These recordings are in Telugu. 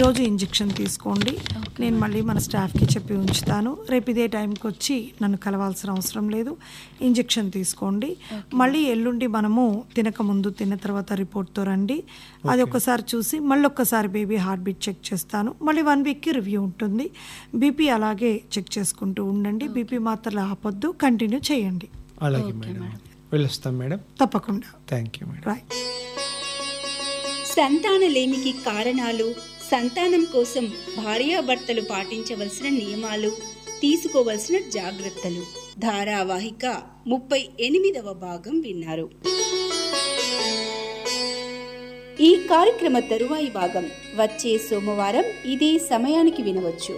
ఈరోజు ఇంజెక్షన్ తీసుకోండి నేను మళ్ళీ మన స్టాఫ్కి చెప్పి ఉంచుతాను రేపు ఇదే టైంకి వచ్చి నన్ను కలవాల్సిన అవసరం లేదు ఇంజెక్షన్ తీసుకోండి మళ్ళీ ఎల్లుండి మనము తినక ముందు తిన్న తర్వాత రిపోర్ట్తో రండి అది ఒక్కసారి చూసి మళ్ళీ ఒక్కసారి బేబీ హార్ట్ బీట్ చెక్ చేస్తాను మళ్ళీ వన్ వీక్కి రివ్యూ ఉంటుంది బీపీ అలాగే చెక్ చేసుకుంటూ ఉండండి బీపీ మాత్రలు ఆపొద్దు కంటిన్యూ చేయండి అలాగే మేడం వెళ్ళొస్తాం మేడం తప్పకుండా థ్యాంక్ యూ మేడం రైట్ సంతానలేమికి కారణాలు సంతానం కోసం భార్యాభర్తలు పాటించవలసిన నియమాలు తీసుకోవలసిన జాగ్రత్తలు ధారావాహిక ముప్పై ఎనిమిదవ భాగం విన్నారు ఈ కార్యక్రమ తరువాయి భాగం వచ్చే సోమవారం ఇదే సమయానికి వినవచ్చు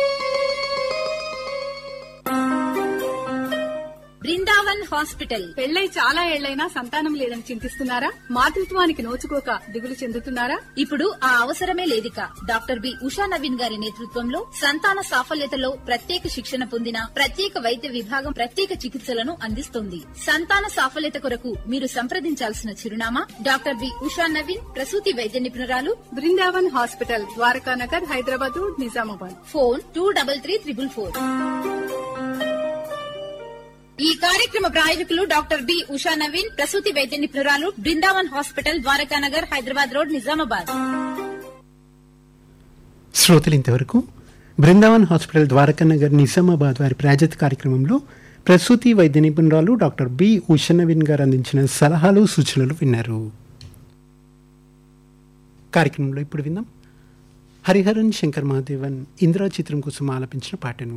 బృందావన్ హాస్పిటల్ పెళ్ళై చాలా ఏళ్లైనా సంతానం లేదని చింతిస్తున్నారా మాతృత్వానికి నోచుకోక దిగులు చెందుతున్నారా ఇప్పుడు ఆ అవసరమే లేదిక డాక్టర్ బి ఉషా నవీన్ గారి నేతృత్వంలో సంతాన సాఫల్యతలో ప్రత్యేక శిక్షణ పొందిన ప్రత్యేక వైద్య విభాగం ప్రత్యేక చికిత్సలను అందిస్తోంది సంతాన సాఫల్యత కొరకు మీరు సంప్రదించాల్సిన చిరునామా డాక్టర్ బి ఉషా నవీన్ ప్రసూతి వైద్య నిపుణురాలు Brindavan hospital Dwarakanagar Hyderabad Nizamabad phone two double three triple four ఈ కార్యక్రమ ప్రాయోజకులు డాక్టర్ బి ఉషా నవీన్ ప్రసూతి వైద్య నిపుణురాలు బృందావన్ హాస్పిటల్ ద్వారకానగర్ హైదరాబాద్ రోడ్ నిజామాబాద్ శ్రోతలు ఇంతవరకు బృందావన్ హాస్పిటల్ ద్వారకానగర్ నిజామాబాద్ వారి ప్రాజెక్ట్ కార్యక్రమంలో ప్రసూతి వైద్య నిపుణురాలు డాక్టర్ బి ఉషనవీన్ గారు అందించిన సలహాలు సూచనలు విన్నారు కార్యక్రమంలో ఇప్పుడు విందాం హరిహరన్ శంకర్ మహాదేవన్ ఇందిరా చిత్రం కోసం ఆలపించిన పాటను